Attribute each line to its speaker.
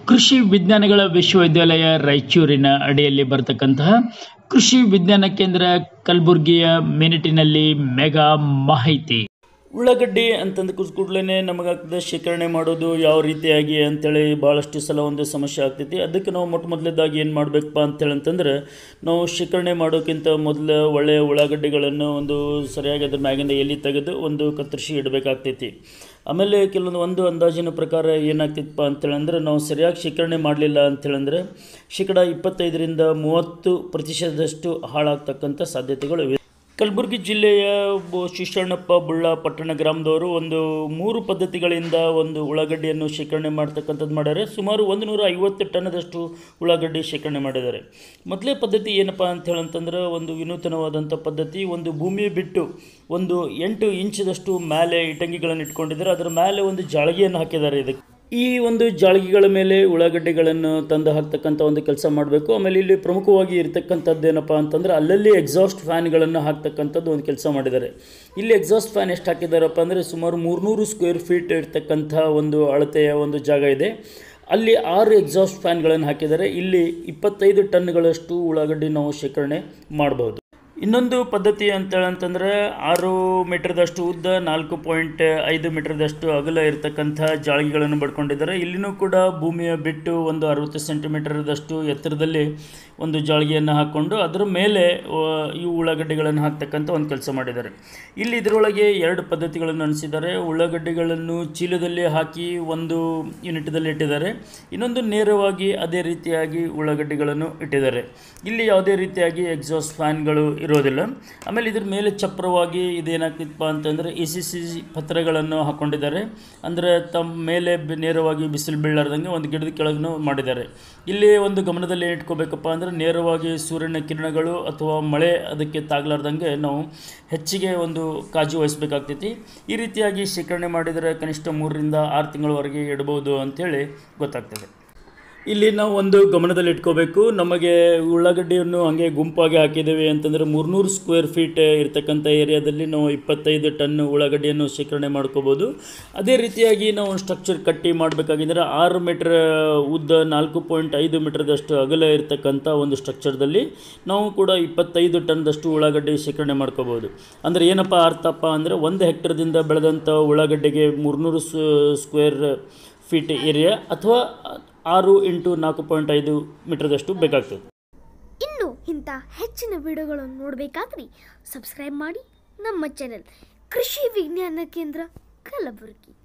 Speaker 1: ಕೃಷಿ ವಿಜ್ಞಾನಗಳ ವಿಶ್ವವಿದ್ಯಾಲಯ ರಾಯಚೂರಿನ ಅಡಿಯಲ್ಲಿ ಬರತಕ್ಕಂತಹ ಕೃಷಿ ವಿಜ್ಞಾನ ಕೇಂದ್ರ ಕಲಬುರಗಿಯ ಮಿನಿಟಿನಲ್ಲಿ ಮೆಗಾ ಮಾಹಿತಿ
Speaker 2: ಉಳ್ಳಾಗಡ್ಡಿ ಅಂತಂದ ಕೂಡಲೇ ನಮಗಾಗ್ತದೆ ಶೇಖರಣೆ ಮಾಡೋದು ಯಾವ ರೀತಿಯಾಗಿ ಅಂತೇಳಿ ಭಾಳಷ್ಟು ಸಲ ಒಂದು ಸಮಸ್ಯೆ ಆಗ್ತೈತಿ ಅದಕ್ಕೆ ನಾವು ಮೊಟ್ಟ ಮೊದಲದಾಗಿ ಏನು ಮಾಡಬೇಕಪ್ಪ ಅಂತೇಳಿ ಅಂತಂದ್ರೆ ನಾವು ಶೇಖರಣೆ ಮಾಡೋಕ್ಕಿಂತ ಮೊದಲು ಒಳ್ಳೆಯ ಉಳ್ಳಾಗಡ್ಡಿಗಳನ್ನು ಒಂದು ಸರಿಯಾಗಿ ಅದ್ರ ಮ್ಯಾಗಿಂದ ಎಲೆ ತೆಗೆದು ಒಂದು ಕತ್ತರಿಸಿ ಇಡಬೇಕಾಗ್ತೈತಿ ಆಮೇಲೆ ಕೆಲವೊಂದು ಒಂದು ಅಂದಾಜಿನ ಪ್ರಕಾರ ಏನಾಗ್ತಿತ್ತಪ್ಪ ಅಂತೇಳಿ ಅಂದ್ರೆ ನಾವು ಸರಿಯಾಗಿ ಶೇಖರಣೆ ಮಾಡಲಿಲ್ಲ ಅಂತೇಳಂದ್ರೆ ಶೇಕಡ ಇಪ್ಪತ್ತೈದರಿಂದ ಮೂವತ್ತು ಪ್ರತಿಶತದಷ್ಟು ಹಾಳಾಗ್ತಕ್ಕಂಥ ಸಾಧ್ಯತೆಗಳು ಇವೆ ಕಲಬುರಗಿ ಜಿಲ್ಲೆಯ ಬೊ- ಶಿಶಣ್ಣಪ್ಪ ಬುಳ್ಳ ಪಟ್ಟಣ ಗ್ರಾಮದವರು ಒಂದು ಮೂರು ಪದ್ಧತಿಗಳಿಂದ ಒಂದು ಉಳ್ಳಾಗಡ್ಡಿಯನ್ನು ಶೇಖರಣೆ ಮಾಡ್ತಕ್ಕಂಥದ್ದು ಮಾಡ್ಯಾರೆ ಸುಮಾರು ಒಂದು ನೂರ ಐವತ್ತು ಟನ್ನದಷ್ಟು ಉಳ್ಳಾಗಡ್ಡಿ ಶೇಖರಣೆ ಮಾಡಿದ್ದಾರೆ ಮೊದಲೇ ಪದ್ಧತಿ ಏನಪ್ಪ ಅಂತ ಹೇಳಂತಂದ್ರೆ ಒಂದು ವಿನೂತನವಾದಂಥ ಪದ್ಧತಿ ಒಂದು ಭೂಮಿ ಬಿಟ್ಟು ಒಂದು ಎಂಟು ಇಂಚದಷ್ಟು ಮೇಲೆ ಇಟಂಗಿಗಳನ್ನು ಇಟ್ಕೊಂಡಿದ್ದಾರೆ ಅದರ ಮೇಲೆ ಒಂದು ಜಾಳಗಿಯನ್ನು ಹಾಕಿದ್ದಾರೆ ಇದಕ್ಕೆ ಈ ಒಂದು ಜಾಳಗಿಗಳ ಮೇಲೆ ಉಳ್ಳಾಗಡ್ಡೆಗಳನ್ನು ತಂದು ಹಾಕ್ತಕ್ಕಂಥ ಒಂದು ಕೆಲಸ ಮಾಡಬೇಕು ಆಮೇಲೆ ಇಲ್ಲಿ ಪ್ರಮುಖವಾಗಿ ಇರತಕ್ಕಂಥದ್ದು ಏನಪ್ಪ ಅಂತಂದ್ರೆ ಅಲ್ಲಲ್ಲಿ ಎಕ್ಸಾಸ್ಟ್ ಫ್ಯಾನ್ಗಳನ್ನು ಹಾಕ್ತಕ್ಕಂಥದ್ದು ಒಂದು ಕೆಲಸ ಮಾಡಿದ್ದಾರೆ ಇಲ್ಲಿ ಎಕ್ಸಾಸ್ಟ್ ಫ್ಯಾನ್ ಎಷ್ಟು ಹಾಕಿದ್ದಾರಪ್ಪ ಅಂದರೆ ಸುಮಾರು ಮೂರ್ನೂರು ಸ್ಕ್ವೇರ್ ಫೀಟ್ ಇರ್ತಕ್ಕಂಥ ಒಂದು ಅಳತೆಯ ಒಂದು ಜಾಗ ಇದೆ ಅಲ್ಲಿ ಆರು ಎಕ್ಸಾಸ್ಟ್ ಫ್ಯಾನ್ಗಳನ್ನು ಹಾಕಿದ್ದಾರೆ ಇಲ್ಲಿ ಇಪ್ಪತ್ತೈದು ಟನ್ಗಳಷ್ಟು ಉಳ್ಳಾಗಡ್ಡಿ ನಾವು ಶೇಖರಣೆ ಮಾಡಬಹುದು ಇನ್ನೊಂದು ಪದ್ಧತಿ ಅಂತೇಳಂತಂದ್ರೆ ಆರು ಮೀಟರ್ದಷ್ಟು ಉದ್ದ ನಾಲ್ಕು ಪಾಯಿಂಟ್ ಐದು ಮೀಟರ್ದಷ್ಟು ಅಗಲ ಇರತಕ್ಕಂಥ ಜಾಳಿಗೆಗಳನ್ನು ಬಡ್ಕೊಂಡಿದ್ದಾರೆ ಇಲ್ಲಿನೂ ಕೂಡ ಭೂಮಿಯ ಬಿಟ್ಟು ಒಂದು ಅರವತ್ತು ಸೆಂಟಿಮೀಟರ್ದಷ್ಟು ಎತ್ತರದಲ್ಲಿ ಒಂದು ಜಾಳಿಗೆಯನ್ನು ಹಾಕ್ಕೊಂಡು ಅದರ ಮೇಲೆ ಆ, ಈ ಉಳ್ಳಾಗಡ್ಡಿಗಳನ್ನು ಹಾಕ್ತಕ್ಕಂಥ ಒಂದು ಕೆಲಸ ಮಾಡಿದ್ದಾರೆ ಇಲ್ಲಿ ಇದರೊಳಗೆ ಎರಡು ಪದ್ಧತಿಗಳನ್ನು ಅನಿಸಿದ್ದಾರೆ ಉಳ್ಳಾಗಡ್ಡಿಗಳನ್ನು ಚೀಲದಲ್ಲಿ ಹಾಕಿ ಒಂದು ಯೂನಿಟ್ದಲ್ಲಿ ಇಟ್ಟಿದ್ದಾರೆ ಇನ್ನೊಂದು ನೇರವಾಗಿ ಅದೇ ರೀತಿಯಾಗಿ ಉಳ್ಳಾಗಡ್ಡಿಗಳನ್ನು ಇಟ್ಟಿದ್ದಾರೆ ಇಲ್ಲಿ ಯಾವುದೇ ರೀತಿಯಾಗಿ ಎಕ್ಸಾಸ್ಟ್ ಫ್ಯಾನ್ಗಳು ಇರೋದಿಲ್ಲ ಆಮೇಲೆ ಇದ್ರ ಮೇಲೆ ಚಪ್ರವಾಗಿ ಇದೇನಾಗ್ತಿತ್ತಪ್ಪ ಅಂತಂದರೆ ಎ ಸಿ ಸಿ ಪತ್ರಗಳನ್ನು ಹಾಕ್ಕೊಂಡಿದ್ದಾರೆ ಅಂದರೆ ತಮ್ಮ ಮೇಲೆ ಬಿ- ನೇರವಾಗಿ ಬಿಸಿಲು ಬೀಳಾರ್ದಂಗೆ ಒಂದು ಗಿಡದ ಕೆಳಗೂ ಮಾಡಿದ್ದಾರೆ ಇಲ್ಲಿ ಒಂದು ಗಮನದಲ್ಲಿ ಏನು ಇಟ್ಕೋಬೇಕಪ್ಪ ಅಂದರೆ ನೇರವಾಗಿ ಸೂರ್ಯನ ಕಿರಣಗಳು ಅಥವಾ ಮಳೆ ಅದಕ್ಕೆ ತಾಗಲಾರ್ದಂಗೆ ನಾವು ಹೆಚ್ಚಿಗೆ ಒಂದು ಕಾಳಜಿ ವಹಿಸಬೇಕಾಗ್ತೈತಿ ಈ ರೀತಿಯಾಗಿ ಶೇಖರಣೆ ಮಾಡಿದರೆ ಕನಿಷ್ಠ ಮೂರರಿಂದ ಆರು ತಿಂಗಳವರೆಗೆ ಇಡಬಹುದು ಅಂತೇಳಿ ಗೊತ್ತಾಗ್ತದೆ ಇಲ್ಲಿ ನಾವು ಒಂದು ಗಮನದಲ್ಲಿ ಇಟ್ಕೋಬೇಕು ನಮಗೆ ಉಳ್ಳಾಗಡ್ಡಿಯನ್ನು ಹಾಗೆ ಗುಂಪಾಗಿ ಹಾಕಿದ್ದೇವೆ ಅಂತಂದರೆ ಮೂರ್ನೂರು ಸ್ಕ್ವೇರ್ ಫೀಟ್ ಇರ್ತಕ್ಕಂಥ ಏರಿಯಾದಲ್ಲಿ ನಾವು ಇಪ್ಪತ್ತೈದು ಟನ್ ಉಳ್ಳಾಗಡ್ಡಿಯನ್ನು ಶೇಖರಣೆ ಮಾಡ್ಕೋಬೋದು ಅದೇ ರೀತಿಯಾಗಿ ನಾವು ಸ್ಟ್ರಕ್ಚರ್ ಕಟ್ಟಿ ಮಾಡಬೇಕಾಗಿದ್ದರೆ ಆರು ಮೀಟರ್ ಉದ್ದ ನಾಲ್ಕು ಪಾಯಿಂಟ್ ಐದು ಮೀಟರ್ದಷ್ಟು ಅಗಲ ಇರತಕ್ಕಂಥ ಒಂದು ಸ್ಟ್ರಕ್ಚರ್ದಲ್ಲಿ ನಾವು ಕೂಡ ಇಪ್ಪತ್ತೈದು ಟನ್ದಷ್ಟು ಉಳ್ಳಾಗಡ್ಡಿ ಶೇಖರಣೆ ಮಾಡ್ಕೋಬೋದು ಅಂದರೆ ಏನಪ್ಪ ಅರ್ಥಪ್ಪ ಅಂದರೆ ಒಂದು ಹೆಕ್ಟರ್ದಿಂದ ಬೆಳೆದಂಥ ಉಳ್ಳಾಗಡ್ಡೆಗೆ ಮೂರ್ನೂರು ಸ್ಕ್ವೇರ್ ಫೀಟ್ ಏರಿಯಾ ಅಥವಾ ಆರು ಇಂಟು ನಾಲ್ಕು ಪಾಯಿಂಟ್ ಐದು ಮೀಟರ್ದಷ್ಟು ಬೇಕಾಗ್ತದೆ
Speaker 3: ಇನ್ನು ಇಂಥ ಹೆಚ್ಚಿನ ವಿಡಿಯೋಗಳನ್ನು ನೋಡಬೇಕಾದ್ರೆ ಸಬ್ಸ್ಕ್ರೈಬ್ ಮಾಡಿ ನಮ್ಮ ಚಾನೆಲ್ ಕೃಷಿ ವಿಜ್ಞಾನ ಕೇಂದ್ರ ಕಲಬುರಗಿ